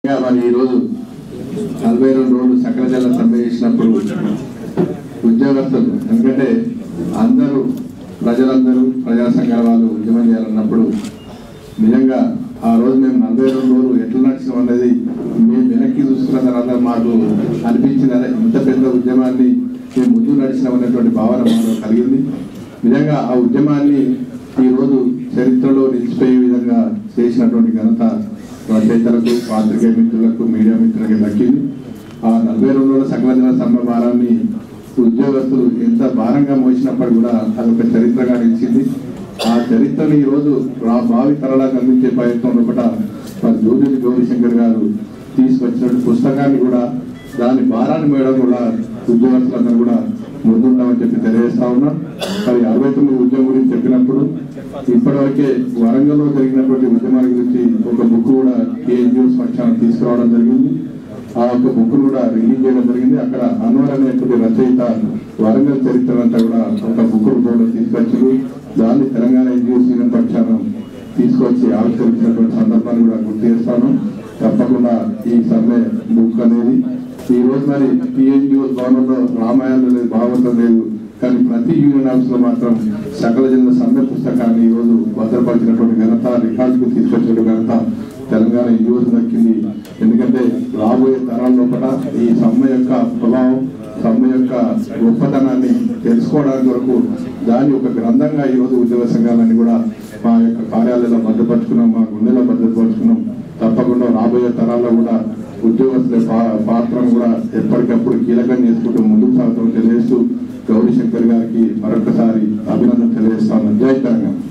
ఇంకా మరి ఈరోజు నలభై రెండు రోజులు సకల జిల్లా సమ్మె చేసినప్పుడు ఉద్యోగస్తులు ఎందుకంటే అందరూ ప్రజలందరూ ప్రజా సంఘాల వాళ్ళు ఉద్యమం చేయాలన్నప్పుడు నిజంగా ఆ రోజు మేము నలభై రెండు రోజులు ఎట్లా నడిచినాం అనేది మేము వెనక్కి చూసుకున్న తర్వాత మాకు అనిపించింది అదే ఇంత పెద్ద ఉద్యమాన్ని మేము ముందు నడిచినాం అనేటువంటి భావన మాలో కలిగింది నిజంగా ఆ ఉద్యమాన్ని ఈరోజు చరిత్రలో నిలిచిపోయే విధంగా చేసినటువంటి ఘనత రచయితలకు పాత్రికేయ మిత్రులకు మీడియా మిత్రులకి దక్కింది ఆ నలభై రెండు రోజుల సకల జన సమ్మె భారాన్ని ఉద్యోగస్తులు ఎంత భారంగా మోసినప్పుడు కూడా అదొక చరిత్రగా నిలిచింది ఆ చరిత్రను ఈ రోజు రా- భావి తరాలకు అందించే ప్రయత్నంలో కూడా మరి జోజుడి గౌరీశంకర్ గారు తీసుకొచ్చినటువంటి పుస్తకాన్ని కూడా దాని భారాన్ని మేయడం కూడా ఉద్యోగస్తులందరూ కూడా ముందుంటామని చెప్పి తెలియజేస్తా ఉన్నాం మరి అరవై తొమ్మిది ఉద్యమం గురించి చెప్పినప్పుడు ఇప్పటివరకే వరంగల్లో జరిగినటువంటి ఉద్యమాల గురించి ఒక బుక్ కూడా కేఎన్జిఓస్ పక్షాన తీసుకురావడం జరిగింది ఆ యొక్క బుక్ కూడా రిలీజ్ చేయడం జరిగింది అక్కడ అన్వర్ అనేటువంటి రచయిత వరంగల్ చరిత్ర అంతా కూడా ఒక బుక్ రూపంలో తీసుకొచ్చారు దాన్ని తెలంగాణ ఎన్జిఓస్ యూనియన్ పక్షాన తీసుకొచ్చి ఆవిష్కరించినటువంటి సందర్భాన్ని కూడా గుర్తు చేస్తాను తప్పకుండా ఈ సమ్మె బుక్ అనేది ఈ రోజు మరి టీఎన్జిఓస్ భవనంలో రామాయణం లేదు భాగవతం లేదు కానీ ప్రతి యూనియన్ ఆఫీస్ లో మాత్రం సకల జిల్లా సమ్మె పుస్తకాన్ని ఈ రోజు భద్రపరిచినటువంటి ఘనత రికార్డుకు తీసుకొచ్చినటువంటి ఘనత తెలంగాణ యువత దక్కింది ఎందుకంటే రాబోయే తరాల లోపల ఈ సమ్మె యొక్క ప్రభావం సమ్మె యొక్క గొప్పతనాన్ని తెలుసుకోవడానికి వరకు దాన్ని ఒక గ్రంథంగా ఈ రోజు ఉద్యోగ సంఘాలన్నీ కూడా మా యొక్క కార్యాలయంలో భద్రపరుచుకున్నాం మా గుండెలో భద్రపరుచుకున్నాం తప్పకుండా రాబోయే తరాల్లో కూడా ఉద్యోగస్తుల పా- పాత్రను కూడా ఎప్పటికప్పుడు కీలకం చేసుకుంటూ ముందుకు సాగుతామని తెలియజేస్తూ గౌరీ శంకర్ గారికి మరొకసారి అభినందన తెలియజేస్తాను జై తెలంగాణ